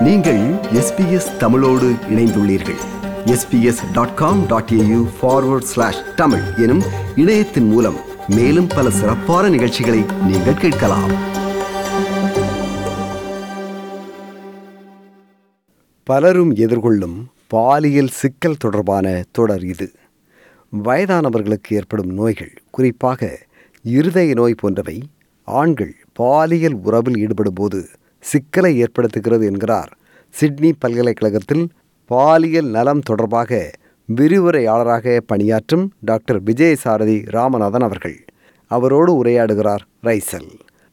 நீங்கள் எஸ்பிஎஸ் தமிழோடு இணைந்துள்ளீர்கள் S B S dot com dot A U forward slash Tamil எனும் இணையத்தின் மூலம் மேலும் பல சிறப்பான நிகழ்ச்சிகளை நீங்கள் கேட்கலாம் பலரும் எதிர்கொள்ளும் பாலியல் சிக்கல் தொடர்பான தொடர் இது வயதானவர்களுக்கு ஏற்படும் நோய்கள் குறிப்பாக இருதய நோய் போன்றவை ஆண்கள் பாலியல் உறவில் ஈடுபடும் போது சிக்கலை ஏற்படுத்துகிறது என்கிறார் சிட்னி பல்கலைக்கழகத்தில் பாலியல் நலம் தொடர்பாக விரிவுரையாளராக பணியாற்றும் டாக்டர் விஜயசாரதி ராமநாதன் அவர்கள் அவரோடு உரையாடுகிறார் ரைசல்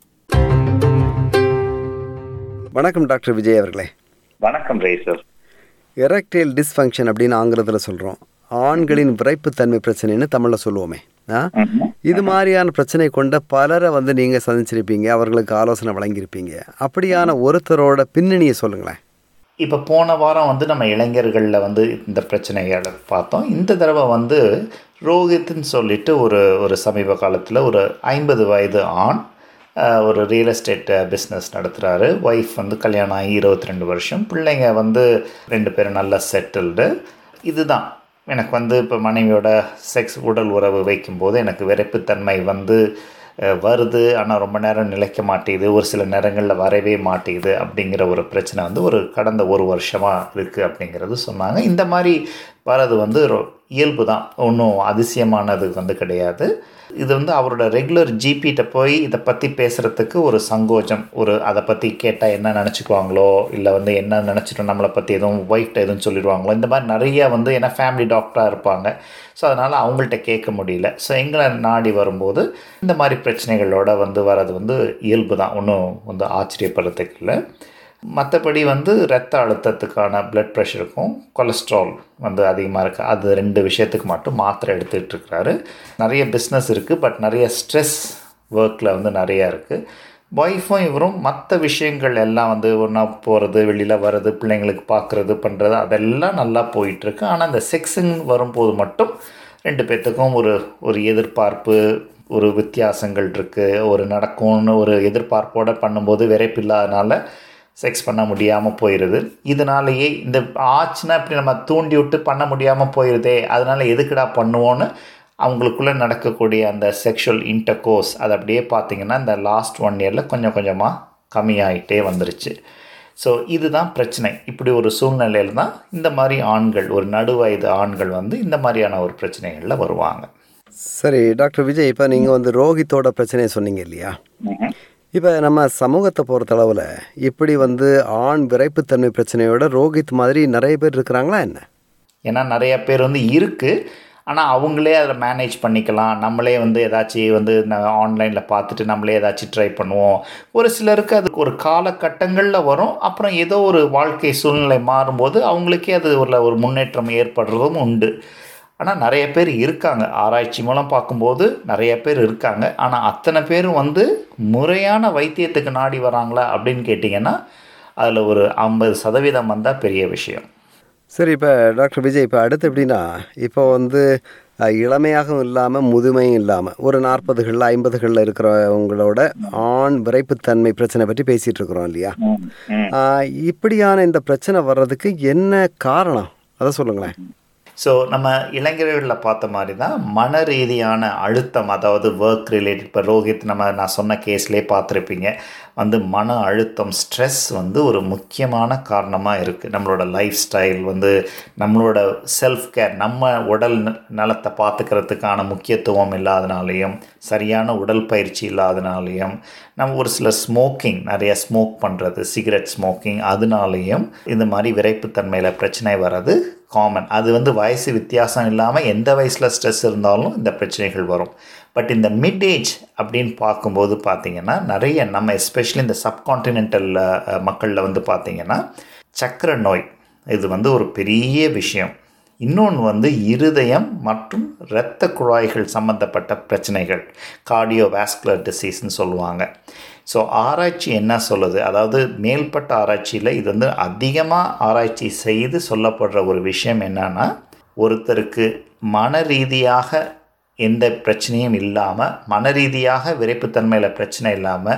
வணக்கம் டாக்டர் விஜய் அவர்களே வணக்கம் ரேசர் எரக்டைல் டிஸ்ஃபங்க்ஷன் அப்படின்னு ஆங்கிலத்தில் சொல்கிறோம் ஆண்களின் விரைப்புத்தன்மை பிரச்சனைன்னு தமிழில் சொல்லுவோமே ஆ இது மாதிரியான பிரச்சனை கொண்ட பலரை வந்து நீங்கள் சந்திச்சிருப்பீங்க அவர்களுக்கு ஆலோசனை வழங்கியிருப்பீங்க அப்படியான ஒருத்தரோட பின்னணியை சொல்லுங்களேன் இப்போ போன வாரம் வந்து நம்ம இளைஞர்களில் வந்து இந்த பிரச்சனைகளை பார்த்தோம் இந்த தடவை வந்து ரோஹித்னு சொல்லிட்டு ஒரு ஒரு சமீப காலத்தில் ஒரு ஐம்பது வயது ஆண் அஹ், ஒரு ரியல் எஸ்டேட் பிஸ்னஸ் நடத்துகிறாரு ஒய்ஃப் வந்து கல்யாணம் ஆகி இருபத்தி ரெண்டு வருஷம் பிள்ளைங்க வந்து ரெண்டு பேரும் நல்லா செட்டில்டு இதுதான் எனக்கு வந்து இப்போ மனைவியோட செக்ஸ் உடல் உறவு வைக்கும்போது எனக்கு விரைப்புத்தன்மை வந்து அஹ், வருது ஆனால் ரொம்ப நேரம் நிலைக்க மாட்டேங்குது ஒரு சில நேரங்களில் வரவே மாட்டேங்குது அப்படிங்கிற ஒரு பிரச்சனை வந்து ஒரு கடந்த ஒரு வருஷமாக இருக்குது அப்படிங்கிறது சொன்னாங்க இந்த மாதிரி வரது வந்து ரொ- இயல்பு தான் ஒன்றும் அதிசயமானது வந்து கிடையாது இது வந்து அவரோட ரெகுலர் ஜிபிகிட்ட போய் இதை பற்றி பேசுகிறதுக்கு ஒரு சங்கோஜம் ஒரு அதை பற்றி கேட்டால் என்ன நினச்சிக்குவாங்களோ இல்லை வந்து என்ன நினச்சிட்டோம் நம்மளை பற்றி எதுவும் ஒய்ஃப்ட்ட எதுவும் சொல்லிடுவாங்களோ இந்த மாதிரி நிறைய வந்து ஏன்னா ஃபேமிலி டாக்டராக இருப்பாங்க ஸோ அதனால் அவங்கள்ட்ட கேட்க முடியல ஸோ எங்களை நாடி வரும்போது இந்த மாதிரி பிரச்சனைகளோட வந்து வர்றது வந்து இயல்பு தான் ஒன்றும் வந்து ஆச்சரியப்படுறதுக்கு இல்லை மற்றபடி வந்து ரத்த அழுத்தத்துக்கான பிளட் ப்ரெஷருக்கும் கொலஸ்ட்ரால் வந்து அதிகமாக இருக்குது அது ரெண்டு விஷயத்துக்கு மட்டும் மாத்திரை எடுத்துகிட்டு இருக்கிறாரு நிறைய பிஸ்னஸ் இருக்குது பட் நிறைய ஸ்ட்ரெஸ் ஒர்க்கில் வந்து நிறையா இருக்குது ஒய்ஃபும் இவரும் மற்ற விஷயங்கள் எல்லாம் வந்து ஒன்றா போகிறது வெளியில் வர்றது பிள்ளைங்களுக்கு பார்க்குறது பண்ணுறது அதெல்லாம் நல்லா போயிட்டுருக்கு ஆனால் அந்த செக்ஸுன்னு வரும்போது மட்டும் ரெண்டு பேர்த்துக்கும் ஒரு ஒரு எதிர்பார்ப்பு ஒரு வித்தியாசங்கள் இருக்குது ஒரு நடக்கும்னு ஒரு எதிர்பார்ப்போடு பண்ணும்போது விரைப்பில்லாதனால செக்ஸ் பண்ண முடியாமல் போயிடுது இதனாலேயே இந்த ஆச்சுன்னா இப்படி நம்ம தூண்டி விட்டு பண்ண முடியாமல் போயிடுதே அதனால எதுக்குடா பண்ணுவோன்னு அவங்களுக்குள்ளே நடக்கக்கூடிய அந்த செக்ஷுவல் இன்டர்கோர்ஸ் அது அப்படியே பார்த்தீங்கன்னா இந்த லாஸ்ட் ஒன் இயரில் கொஞ்சம் கொஞ்சமாக கம்மியாயிட்டே வந்துருச்சு ஸோ இதுதான் பிரச்சனை இப்படி ஒரு சூழ்நிலையில் தான் இந்த மாதிரி ஆண்கள் ஒரு நடுவயது ஆண்கள் வந்து இந்த மாதிரியான ஒரு பிரச்சனைகளில் வருவாங்க சரி டாக்டர் விஜய் இப்போ நீங்கள் வந்து ரோஹித்தோட பிரச்சனையை சொன்னீங்க இல்லையா இப்போ நம்ம சமூகத்தை பொறுத்தளவில் இப்படி வந்து ஆண் விரைப்புத்தன்மை பிரச்சனையோட ரோஹித் மாதிரி நிறைய பேர் இருக்கிறாங்களா என்ன ஏன்னா நிறைய பேர் வந்து இருக்குது ஆனால் அவங்களே அதில் மேனேஜ் பண்ணிக்கலாம் நம்மளே வந்து ஏதாச்சும் வந்து ஆன்லைனில் பார்த்துட்டு நம்மளே ஏதாச்சும் ட்ரை பண்ணுவோம் ஒரு சிலருக்கு அது ஒரு காலகட்டங்களில் வரும் அப்புறம் ஏதோ ஒரு வாழ்க்கை சூழ்நிலை மாறும்போது அவங்களுக்கே அது ஒரு ஒரு முன்னேற்றம் ஏற்படுறதும் உண்டு ஆனால் நிறைய பேர் இருக்காங்க ஆராய்ச்சி மூலம் பார்க்கும்போது நிறைய பேர் இருக்காங்க ஆனால் அத்தனை பேரும் வந்து முறையான வைத்தியத்துக்கு நாடி வராங்களா அப்படின்னு கேட்டிங்கன்னா அதில் ஒரு ஐம்பது சதவீதம் வந்தால் பெரிய விஷயம் சரி இப்போ டாக்டர் விஜய் இப்போ அடுத்து எப்படின்னா இப்போ வந்து அஹ், இளமையாகவும் இல்லாமல் முதுமையும் இல்லாமல் ஒரு நாற்பதுகளில் ஐம்பதுகளில் இருக்கிறவங்களோட ஆண் விரைப்புத்தன்மை பிரச்சனை பற்றி பேசிகிட்டு இருக்கிறோம் இல்லையா அஹ், இப்படியான இந்த பிரச்சனை வர்றதுக்கு என்ன காரணம் அதை சொல்லுங்களேன் ஸோ நம்ம இளைஞர்களில் பார்த்த மாதிரி தான் மன ரீதியான அழுத்தம் அதாவது ஒர்க் ரிலேட்டட் இப்போ ரோஹித் நம்ம நான் சொன்ன கேஸ்லேயே பார்த்துருப்பீங்க வந்து மன அழுத்தம் ஸ்ட்ரெஸ் வந்து ஒரு முக்கியமான காரணமாக இருக்குது நம்மளோட லைஃப் ஸ்டைல் வந்து நம்மளோட செல்ஃப் கேர் நம்ம உடல் ந- நலத்தை பார்த்துக்கிறதுக்கான முக்கியத்துவம் இல்லாதனாலையும் சரியான உடல் பயிற்சி இல்லாதனாலையும் நம்ம ஒரு சில ஸ்மோக்கிங் நிறைய ஸ்மோக் பண்ணுறது சிகரெட் ஸ்மோக்கிங் அதனாலேயும் இந்த மாதிரி விரைப்புத்தன்மையில் பிரச்சனை வர்றது காமன் அது வந்து வயசு வித்தியாசம் இல்லாமல் எந்த வயசில் ஸ்ட்ரெஸ் இருந்தாலும் இந்த பிரச்சனைகள் வரும் பட் இந்த மிட் ஏஜ் அப்படின்னு பார்க்கும்போது பார்த்தீங்கன்னா நிறைய நம்ம எஸ்பெஷலி இந்த சப்கான்டினென்டல் மக்களில் வந்து பார்த்தீங்கன்னா சக்கரை நோய் இது வந்து ஒரு பெரிய விஷயம் இன்னொன்று வந்து இருதயம் மற்றும் இரத்த குழாய்கள் சம்மந்தப்பட்ட பிரச்சனைகள் கார்டியோவாஸ்குலர் டிசீஸ்னு சொல்லுவாங்க ஸோ ஆராய்ச்சி என்ன சொல்லுது அதாவது மேல்பட்ட ஆராய்ச்சியில் இது வந்து அதிகமாக ஆராய்ச்சி செய்து சொல்லப்படுற ஒரு விஷயம் என்னன்னா ஒருத்தருக்கு மன ரீதியாக எந்த பிரச்சனையும் இல்லாமல் மன ரீதியாக விரைப்புத்தன்மையில் பிரச்சனை இல்லாமல்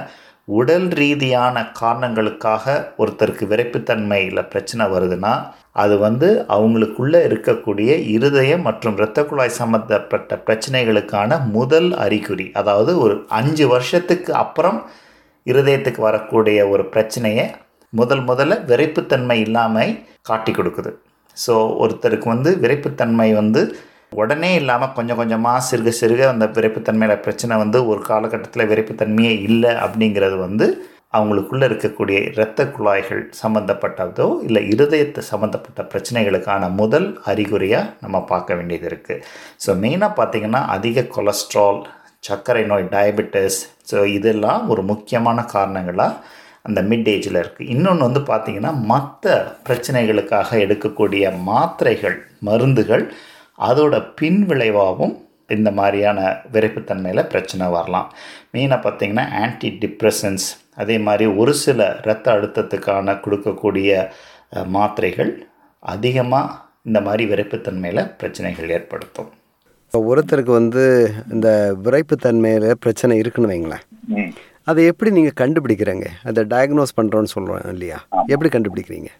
உடல் ரீதியான காரணங்களுக்காக ஒருத்தருக்கு விரைப்புத்தன்மையில் பிரச்சனை வருதுன்னா அது வந்து அவங்களுக்குள்ளே இருக்கக்கூடிய இருதயம் மற்றும் இரத்த குழாய் சம்மந்தப்பட்ட பிரச்சனைகளுக்கான முதல் அறிகுறி அதாவது ஒரு அஞ்சு வருஷத்துக்கு அப்புறம் இருதயத்துக்கு வரக்கூடிய ஒரு பிரச்சனையை முதல் முதல்ல விரைப்புத்தன்மை இல்லாமல் காட்டி கொடுக்குது ஸோ ஒருத்தருக்கு வந்து விரைப்புத்தன்மை வந்து உடனே இல்லாமல் கொஞ்சம் கொஞ்சமாக சிறுக சிறுக அந்த விரைப்புத்தன்மையில் பிரச்சனை வந்து ஒரு காலகட்டத்தில் விரைப்புத்தன்மையே இல்லை அப்படிங்கிறது வந்து அவங்களுக்குள்ளே இருக்கக்கூடிய இரத்த குழாய்கள் சம்மந்தப்பட்டதோ இல்லை இருதயத்தை சம்மந்தப்பட்ட பிரச்சனைகளுக்கான முதல் அறிகுறியாக நம்ம பார்க்க வேண்டியது இருக்குது ஸோ மெயினாக பார்த்திங்கன்னா அதிக கொலஸ்ட்ரால் சர்க்கரை நோய் டயபெட்டிஸ் ஸோ இதெல்லாம் ஒரு முக்கியமான காரணங்களாக அந்த மிட் ஏஜில் இருக்குது இன்னொன்று வந்து பார்த்திங்கன்னா மற்ற பிரச்சனைகளுக்காக எடுக்கக்கூடிய மாத்திரைகள் மருந்துகள் அதோட பின் விளைவாகவும் இந்த மாதிரியான விரைப்புத்தன்மையில் பிரச்சனை வரலாம் மெயினாக பார்த்திங்கன்னா ஆன்டி டிப்ரெஷன்ஸ் அதே மாதிரி ஒரு சில இரத்த அழுத்தத்துக்கான கொடுக்கக்கூடிய மாத்திரைகள் அதிகமாக இந்த மாதிரி விரைப்புத்தன்மையில் பிரச்சனைகள் ஏற்படுத்தும் இப்போ ஒருத்தருக்கு வந்து இந்த விரைப்புத்தன்மையில் பிரச்சனை இருக்குன்னு வைங்களேன் அதை எப்படி நீங்கள் கண்டுபிடிக்கிறீங்க அதை டயக்னோஸ் பண்ணுறோன்னு சொல்கிறோம் இல்லையா எப்படி கண்டுபிடிக்கிறீங்க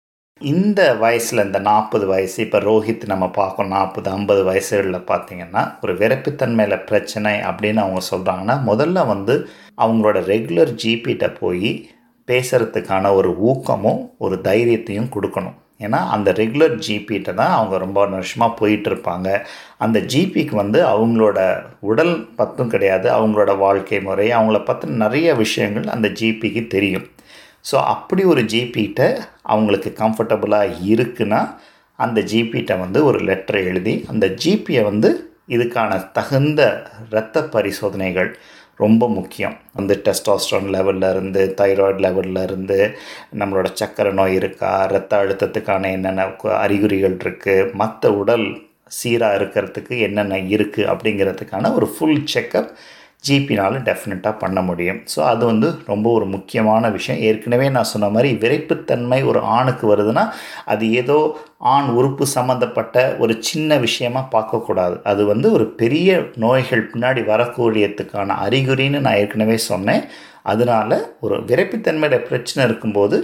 இந்த வயசில் இந்த நாற்பது வயசு இப்போ ரோஹித் நம்ம பார்க்கணும் நாற்பது ஐம்பது வயசுகளில் பார்த்தீங்கன்னா ஒரு விரைப்புத்தன்மையில் பிரச்சனை அப்படின்னு அவங்க சொல்கிறாங்கன்னா முதல்ல வந்து அவங்களோட ரெகுலர் ஜிபிகிட்ட போய் பேசுகிறதுக்கான ஒரு ஊக்கமும் ஒரு தைரியத்தையும் கொடுக்கணும் ஏன்னா அந்த ரெகுலர் ஜிபிகிட்ட தான் அவங்க ரொம்ப வருஷமாக போயிட்டுருப்பாங்க அந்த ஜிபிக்கு வந்து அவங்களோட உடல் பற்றும் கிடையாது அவங்களோட வாழ்க்கை முறை அவங்கள பற்றின நிறைய விஷயங்கள் அந்த ஜிபிக்கு தெரியும் ஸோ அப்படி ஒரு ஜிபிகிட்ட அவங்களுக்கு கம்ஃபர்டபுளாக இருக்குன்னா அந்த ஜிபிகிட்ட வந்து ஒரு லெட்டர் எழுதி அந்த ஜிபியை வந்து இதுக்கான தகுந்த இரத்த பரிசோதனைகள் ரொம்ப முக்கியம் வந்து டெஸ்டாஸ்ட்ரான் லெவலில் இருந்து தைராய்டு லெவலில் இருந்து நம்மளோட சக்கரை நோய் இருக்கா ரத்த அழுத்தத்துக்கான என்னென்ன அறிகுறிகள் இருக்குது மற்ற உடல் சீராக இருக்கிறதுக்கு என்னென்ன இருக்குது அப்படிங்கிறதுக்கான ஒரு ஃபுல் செக்கப் ஜிபினால் டெஃபினட்டாக பண்ண முடியும் ஸோ அது வந்து ரொம்ப ஒரு முக்கியமான விஷயம் ஏற்கனவே நான் சொன்ன மாதிரி விரைப்புத்தன்மை ஒரு ஆணுக்கு வருதுன்னா அது ஏதோ ஆண் உறுப்பு சம்மந்தப்பட்ட ஒரு சின்ன விஷயமா பார்க்கக்கூடாது அது வந்து ஒரு பெரிய நோய்கள் பின்னாடி வரக்கூடியதுக்கான அறிகுறின்னு நான் ஏற்கனவே சொன்னேன் அதனால் ஒரு விரைப்புத்தன்மையோட பிரச்சனை இருக்கும்போது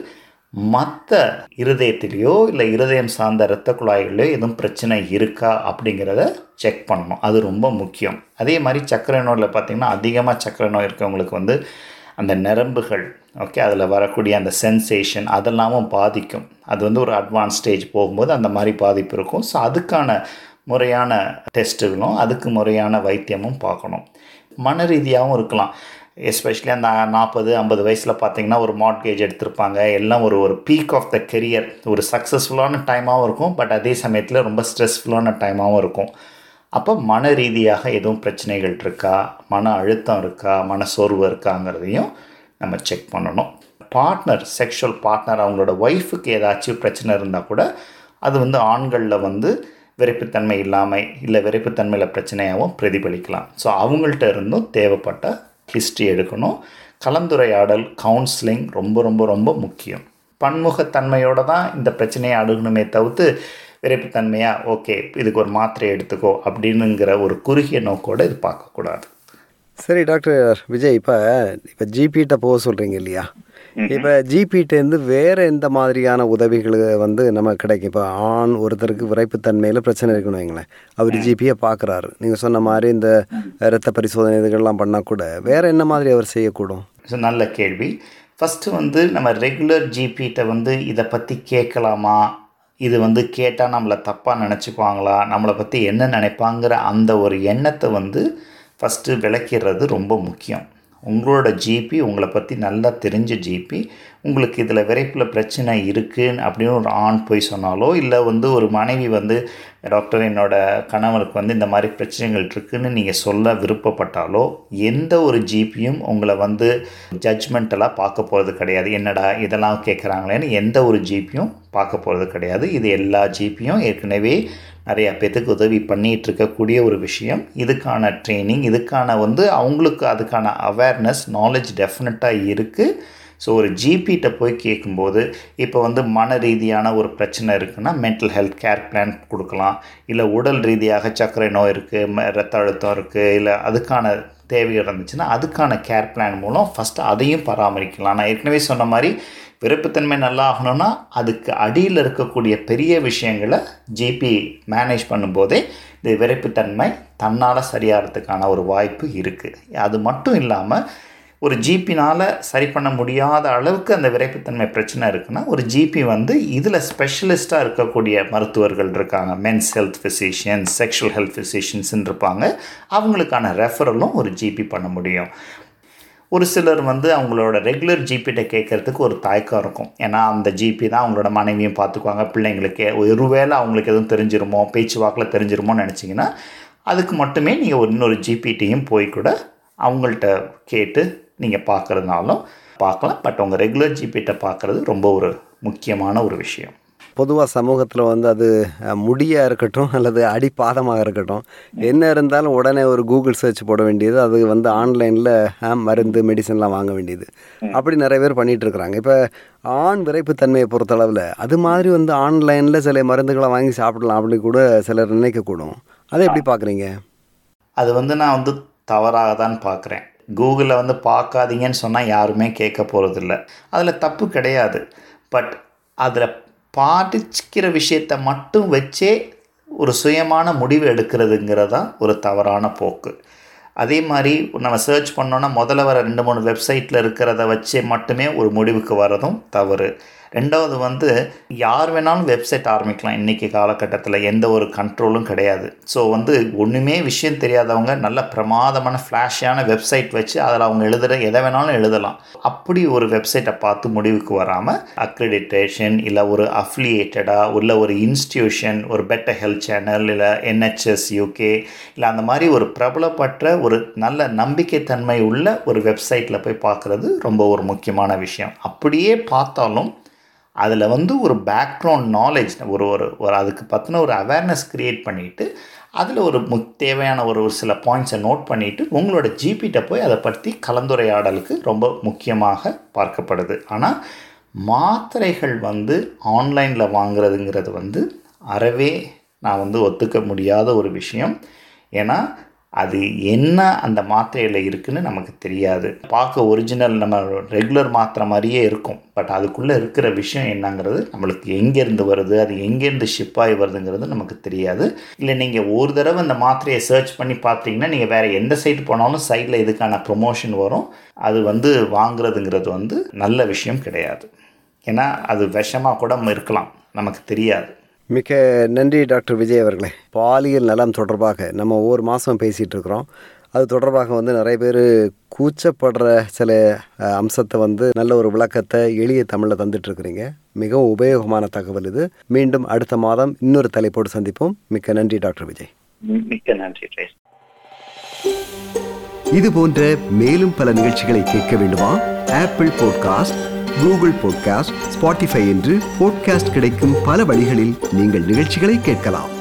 மற்ற இருதயத்திலேயோ இல்லை இருதயம் சார்ந்த இரத்த குழாய்களிலோ எதுவும் பிரச்சனை இருக்கா அப்படிங்கிறத செக் பண்ணணும் அது ரொம்ப முக்கியம் அதே மாதிரி சர்க்கரை நோயில் பார்த்திங்கன்னா அதிகமாக சர்க்கரை நோய் இருக்கவங்களுக்கு வந்து அந்த நரம்புகள் ஓகே அதில் வரக்கூடிய அந்த சென்சேஷன் அதெல்லாமும் பாதிக்கும் அது வந்து ஒரு அட்வான்ஸ் ஸ்டேஜ் போகும்போது அந்த மாதிரி பாதிப்பு இருக்கும் ஸோ அதுக்கான முறையான டெஸ்ட்டுகளும் அதுக்கு முறையான வைத்தியமும் பார்க்கணும் மன ரீதியாகவும் இருக்கலாம் எஸ்பெஷலி அந்த நாற்பது ஐம்பது வயசில் பார்த்தீங்கன்னா ஒரு மார்ட்கேஜ் எடுத்திருப்பாங்க எல்லாம் ஒரு ஒரு பீக் ஆஃப் த கெரியர் ஒரு சக்ஸஸ்ஃபுல்லான டைமாகவும் இருக்கும் பட் அதே சமயத்தில் ரொம்ப ஸ்ட்ரெஸ்ஃபுல்லான டைமாகவும் இருக்கும் அப்போ மன ரீதியாக எதுவும் பிரச்சனைகள் இருக்கா மன அழுத்தம் இருக்கா மன சோர்வு இருக்காங்கிறதையும் நம்ம செக் பண்ணணும் பார்ட்னர் செக்ஷுவல் பார்ட்னர் அவங்களோட ஒய்ஃபுக்கு ஏதாச்சும் பிரச்சனை இருந்தால் கூட அது வந்து ஆண்களில் வந்து விரைப்புத்தன்மை இல்லாமல் இல்லை விரைப்புத்தன்மையில் பிரச்சனையாகவும் பிரதிபலிக்கலாம் ஸோ அவங்கள்ட்ட இருந்தும் தேவைப்பட்ட ஹிஸ்ட்ரி எடுக்கணும் கலந்துரையாடல் கவுன்சிலிங் ரொம்ப ரொம்ப ரொம்ப முக்கியம் பன்முகத்தன்மையோடு தான் இந்த பிரச்சனையை அணுகணுமே தவிர்த்து விரைப்புத்தன்மையாக ஓகே இதுக்கு ஒரு மாத்திரை எடுத்துக்கோ அப்படின்னுங்கிற ஒரு குறுகிய நோக்கோடு இது பார்க்கக்கூடாது சரி டாக்டர் விஜய் இப்போ இப்போ ஜிபிகிட்ட போக சொல்கிறீங்க இல்லையா இப்போ ஜிபிகிட்டேருந்து வேறு எந்த மாதிரியான உதவிகள் வந்து நம்ம கிடைக்கும் இப்போ ஆண் ஒருத்தருக்கு விரைப்புத்தன்மையில் பிரச்சனை இருக்குன்னு வைங்களேன் அவர் ஜிபியை பார்க்குறாரு நீங்கள் சொன்ன மாதிரி இந்த இரத்த பரிசோதனை இதுகள்லாம் பண்ணால் கூட வேறு என்ன மாதிரி அவர் செய்யக்கூடும் ஸோ நல்ல கேள்வி ஃபஸ்ட்டு வந்து நம்ம ரெகுலர் ஜிபிகிட்ட வந்து இதை பற்றி கேட்கலாமா இது வந்து கேட்டால் நம்மளை தப்பாக நினச்சிக்குவாங்களா நம்மளை பற்றி என்ன நினைப்பாங்கிற அந்த ஒரு எண்ணத்தை வந்து ஃபஸ்ட்டு விளக்கிடுறது ரொம்ப முக்கியம் உங்களோட ஜிபி உங்களை பற்றி நல்லா தெரிஞ்ச ஜிபி உங்களுக்கு இதில் விரைப்பில் பிரச்சனை இருக்குன்னு அப்படின்னு ஒரு ஆண் போய் சொன்னாலோ இல்லை வந்து ஒரு மனைவி வந்து டாக்டர் என்னோட கணவனுக்கு வந்து இந்த மாதிரி பிரச்சனைகள் இருக்குன்னு நீங்கள் சொல்ல விருப்பப்பட்டாலோ எந்த ஒரு ஜிபியும் உங்களை வந்து ஜட்ஜ்மெண்டெல்லாம் பார்க்க போகிறது கிடையாது என்னடா இதெல்லாம் கேட்குறாங்களேன்னு எந்த ஒரு ஜிபியும் பார்க்க போகிறது கிடையாது இது எல்லா ஜிபியும் ஏற்கனவே நிறையா பேத்துக்கு உதவி பண்ணிகிட்டு இருக்கக்கூடிய ஒரு விஷயம் இதுக்கான ட்ரைனிங் இதுக்கான வந்து அவங்களுக்கு அதுக்கான அவேர்னஸ் நாலேஜ் டெஃபினட்டாக இருக்குது ஸோ ஒரு ஜிபிகிட்ட போய் கேட்கும்போது இப்போ வந்து மன ரீதியான ஒரு பிரச்சனை இருக்குன்னா மென்டல் ஹெல்த் கேர் பிளான் கொடுக்கலாம் இல்லை உடல் ரீதியாக சர்க்கரை நோய் இருக்குது ரத்த அழுத்தம் இருக்குது இல்லை அதுக்கான தேவை இருந்துச்சுன்னா அதுக்கான கேர் பிளான் மூலம் ஃபஸ்ட்டு அதையும் பராமரிக்கலாம் நான் ஏற்கனவே சொன்ன மாதிரி விருப்பத்தன்மை நல்லா ஆகணும்னா அதுக்கு அடியில் இருக்கக்கூடிய பெரிய விஷயங்களை ஜிபி மேனேஜ் பண்ணும்போதே இந்த விரைப்புத்தன்மை தன்னால் சரியாகிறதுக்கான ஒரு வாய்ப்பு இருக்குது அது மட்டும் இல்லாமல் ஒரு ஜிபினால் சரி பண்ண முடியாத அளவுக்கு அந்த விரைப்புத்தன்மை பிரச்சனை இருக்குன்னா ஒரு ஜிபி வந்து இதில் ஸ்பெஷலிஸ்ட்டாக இருக்கக்கூடிய மருத்துவர்கள் இருக்காங்க men's health physicians sexual health ஃபிசிஷியன்ஸ்ன்னு இருப்பாங்க அவங்களுக்கான ரெஃபரலும் ஒரு ஜிபி பண்ண முடியும் ஒரு சிலர் வந்து அவங்களோட ரெகுலர் ஜிபிட்ட கேட்குறதுக்கு ஒரு தயக்கம் இருக்கும் ஏன்னா அந்த ஜிபி தான் அவங்களோட மனைவியும் பார்த்துக்குவாங்க பிள்ளைங்களுக்கு ஒருவேளை அவங்களுக்கு எதுவும் தெரிஞ்சிருமோ பேச்சுவாக்கில் தெரிஞ்சிருமோன்னு நினச்சிங்கன்னா அதுக்கு மட்டுமே நீங்கள் ஒரு இன்னொரு ஜிபிட்டையும் போய் கூட அவங்கள்ட்ட கேட்டு நீங்கள் பார்க்குறதுனாலும் பார்க்கலாம் பட் உங்கள் ரெகுலர் ஜிபிட்ட பார்க்குறது ரொம்ப ஒரு முக்கியமான ஒரு விஷயம் பொதுவாக சமூகத்தில் வந்து அது அஹ், முடியா இருக்கட்டும் அல்லது அடிப்பாதமாக இருக்கட்டும் என்ன இருந்தாலும் உடனே ஒரு கூகுள் சர்ச் போட வேண்டியது அது வந்து ஆன்லைனில் மருந்து மெடிசன்லாம் வாங்க வேண்டியது அப்படி நிறைய பேர் பண்ணிட்டு இருக்கிறாங்க இப்போ ஆண் விரைப்புத்தன்மையை பொறுத்தளவில் அது மாதிரி வந்து ஆன்லைனில் சில மருந்துகளை வாங்கி சாப்பிடலாம் அப்படி கூட சிலர் நினைக்கக்கூடும் அதை எப்படி பார்க்குறீங்க அது வந்து நான் வந்து தவறாக தான் பார்க்குறேன் கூகுளில் வந்து பார்க்காதீங்கன்னு சொன்னால் யாருமே கேட்க போகிறதில்ல அதில் தப்பு கிடையாது பட் அதில் பாதிக்கிற விஷயத்தை மட்டும் வச்சே ஒரு சுயமான முடிவு எடுக்கிறதுங்கிறதான் ஒரு தவறான போக்கு அதே மாதிரி நம்ம சர்ச் பண்ணோன்னா முதல்ல வர ரெண்டு மூணு வெப்சைட்டில் இருக்கிறத வச்சே மட்டுமே ஒரு முடிவுக்கு வரதும் தவறு ரெண்டாவது வந்து யார் வேணாலும் வெப்சைட் ஆரம்பிக்கலாம் இன்றைக்கி காலகட்டத்தில் எந்த ஒரு கண்ட்ரோலும் கிடையாது ஸோ வந்து ஒன்றுமே விஷயம் தெரியாதவங்க நல்ல பிரமாதமான ஃப்ளாஷான வெப்சைட் வச்சு அதில் அவங்க எழுதுகிற எதை வேணாலும் எழுதலாம் அப்படி ஒரு வெப்சைட்டை பார்த்து முடிவுக்கு வராமல் அக்ரிடிட்டேஷன் இல்லை ஒரு அஃபிலியேட்டடாக இல்லை ஒரு இன்ஸ்டியூஷன் ஒரு பெட்டர் ஹெல்த் சேனல் இல்லை என்ஹெச்எஸ் யூகே இல்லை அந்த மாதிரி ஒரு பிரபலப்பட்ட ஒரு நல்ல நம்பிக்கைத்தன்மை உள்ள ஒரு வெப்சைட்டில் போய் பார்க்குறது ரொம்ப ஒரு முக்கியமான விஷயம் அப்படியே பார்த்தாலும் அதில் வந்து ஒரு பேக்ரவுண்ட் நாலேஜ் ஒரு ஒரு ஒரு அதுக்கு பற்றின ஒரு அவேர்னஸ் க்ரியேட் பண்ணிவிட்டு அதில் ஒரு முக் தேவையான ஒரு ஒரு சில பாயிண்ட்ஸை நோட் பண்ணிவிட்டு உங்களோட ஜிபிட்ட போய் அதை பற்றி கலந்துரையாடலுக்கு ரொம்ப முக்கியமாக பார்க்கப்படுது ஆனால் மாத்திரைகள் வந்து ஆன்லைனில் வாங்குறதுங்கிறது வந்து அறவே நான் வந்து ஒத்துக்க முடியாத ஒரு விஷயம் ஏன்னா அது என்ன அந்த மாத்திரையில் இருக்குன்னு நமக்கு தெரியாது பார்க்க ஒரிஜினல் நம்ம ரெகுலர் மாத்திரை மாதிரியே இருக்கும் பட் அதுக்குள்ளே இருக்கிற விஷயம் என்னங்கிறது நம்மளுக்கு எங்கேருந்து வருது அது எங்கேருந்து ஷிப் ஆகி வருதுங்கிறது நமக்கு தெரியாது இல்லை நீங்கள் ஒரு தடவை அந்த மாத்திரையை சர்ச் பண்ணி பார்த்தீங்கன்னா நீங்கள் வேறு எந்த சைட் போனாலும் சைடில் இதுக்கான ப்ரொமோஷன் வரும் அது வந்து வாங்குறதுங்கிறது வந்து நல்ல விஷயம் கிடையாது ஏன்னா அது விஷமாக கூட இருக்கலாம் நமக்கு தெரியாது மிக்க நன்றி டாக்டர் விஜய் அவர்களே பாலியல் நலம் தொடர்பாக நம்ம ஒவ்வொரு மாதம் பேசிகிட்டு இருக்கிறோம் அது தொடர்பாக வந்து நிறைய பேர் கூச்சப்படுற சில அஹ், அம்சத்தை வந்து நல்ல ஒரு விளக்கத்தை எளிய தமிழில் தந்துட்டுருக்கிறீங்க மிகவும் உபயோகமான தகவல் இது மீண்டும் அடுத்த மாதம் இன்னொரு தலைப்போடு சந்திப்போம் மிக்க நன்றி டாக்டர் விஜய் மிக்க நன்றி ட்ரேஸ் இது போன்ற மேலும் பல நிகழ்ச்சிகளை கேட்க வேண்டுமா Apple podcast Google podcast Spotify என்று பாட்காஸ்ட் கிடைக்கும் பல வழிகளில் நீங்கள் நிகழ்ச்சிகளை கேட்கலாம்